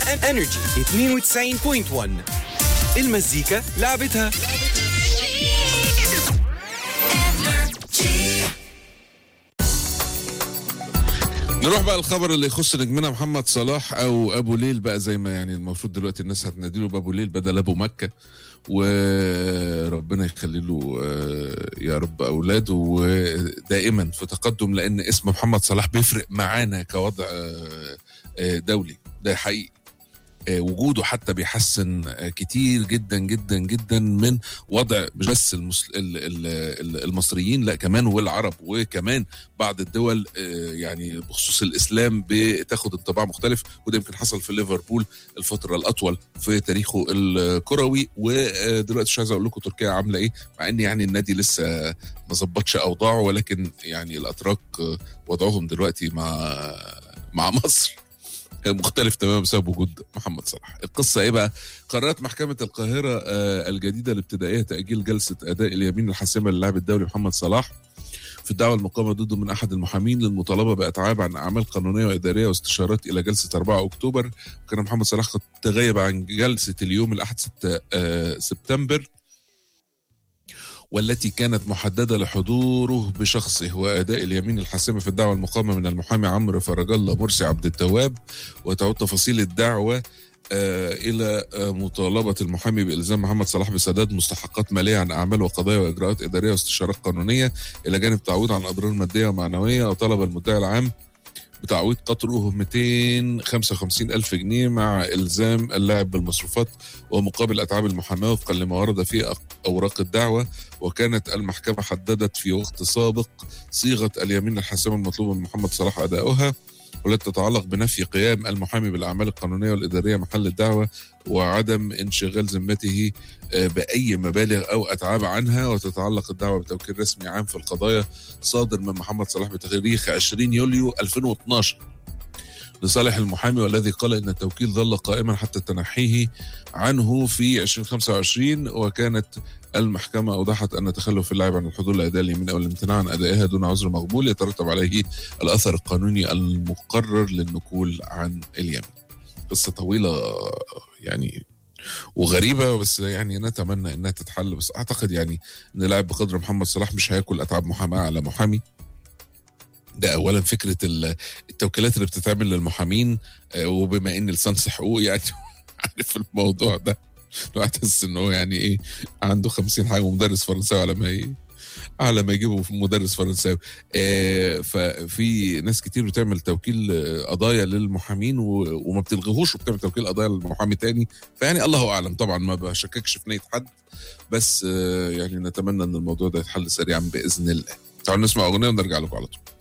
انرجي 92.1 المزيكا لعبتها نروح بقى الخبر اللي يخص نجمنا محمد صلاح او ابو ليل بقى زي ما يعني المفروض دلوقتي الناس هتناديله بابو ليل بدل ابو مكه وربنا يخلي له آه، يا رب اولاده ودائما في تقدم لان اسم محمد صلاح بيفرق معانا كوضع آه، آه، دولي ده حقيقي آه، وجوده حتى بيحسن آه، كتير جدا جدا جدا من وضع مش بس المسل... ال- ال- ال- المصريين لا كمان والعرب وكمان بعض الدول آه، يعني بخصوص الاسلام بتاخد انطباع مختلف وده يمكن حصل في ليفربول الفتره الاطول في تاريخه الكروي ودلوقتي مش عايز اقول لكم تركيا عامله ايه مع ان يعني النادي لسه ما ظبطش اوضاعه ولكن يعني الاتراك آه، وضعهم دلوقتي مع مع مصر مختلف تماما بسبب وجود محمد صلاح القصة ايه بقى قررت محكمة القاهرة آه، الجديدة الابتدائية تأجيل جلسة أداء اليمين الحاسمة للاعب الدولي محمد صلاح في الدعوة المقامة ضده من أحد المحامين للمطالبة بإتعاب عن أعمال قانونية وإدارية واستشارات إلى جلسة 4 أكتوبر وكان محمد صلاح قد تغيب عن جلسة اليوم الأحد 6 آه، سبتمبر والتي كانت محددة لحضوره بشخصه وأداء اليمين الحاسمة في الدعوة المقامة من المحامي عمرو فرج الله مرسي عبد التواب وتعود تفاصيل الدعوة آه، إلى آه، مطالبة المحامي بإلزام محمد صلاح بسداد مستحقات مالية عن أعمال وقضايا وإجراءات إدارية واستشارات قانونية إلى جانب تعويض عن أضرار مادية ومعنوية وطلب المدعي العام بتعويض قدره 255 ألف جنيه مع إلزام اللاعب بالمصروفات ومقابل أتعاب المحاماة وفقا لما ورد في أق- أوراق الدعوة وكانت المحكمة حددت في وقت سابق صيغة اليمين الحاسمة المطلوبة من محمد صلاح أداؤها والتي تتعلق بنفي قيام المحامي بالأعمال القانونية والإدارية محل الدعوة وعدم انشغال ذمته آه، بأي مبالغ أو أتعاب عنها وتتعلق الدعوة بتوكيل رسمي عام في القضايا صادر من محمد صلاح بتاريخ 20 يوليو 2012 لصالح المحامي والذي قال ان التوكيل ظل قائما حتى تنحيه عنه في 2025 وكانت المحكمة أوضحت أن تخلف اللاعب عن الحضور لأداء اليمين أو الامتناع عن أدائها دون عذر مقبول يترتب عليه الأثر القانوني المقرر للنقول عن اليمين قصة طويلة يعني وغريبة بس يعني نتمنى انها تتحل بس اعتقد يعني ان لاعب بقدر محمد صلاح مش هياكل اتعاب محاماة على محامي ده اولا فكرة ال- التوكيلات اللي بتتعمل للمحامين آه، وبما ان لسانس حقوق يعني عارف الموضوع ده الواحد تحس ان هو يعني ايه عنده 50 حاجه ومدرس فرنساوي على ما ي- على ما يجيبوا مدرس فرنساوي آه، ففي ناس كتير بتعمل توكيل آه، قضايا للمحامين و- وما بتلغيهوش وبتعمل توكيل قضايا للمحامي تاني فيعني الله اعلم طبعا ما بشككش في نيه حد بس آه، يعني نتمنى ان الموضوع ده يتحل سريعا باذن الله تعالوا نسمع اغنيه ونرجع لكم على طول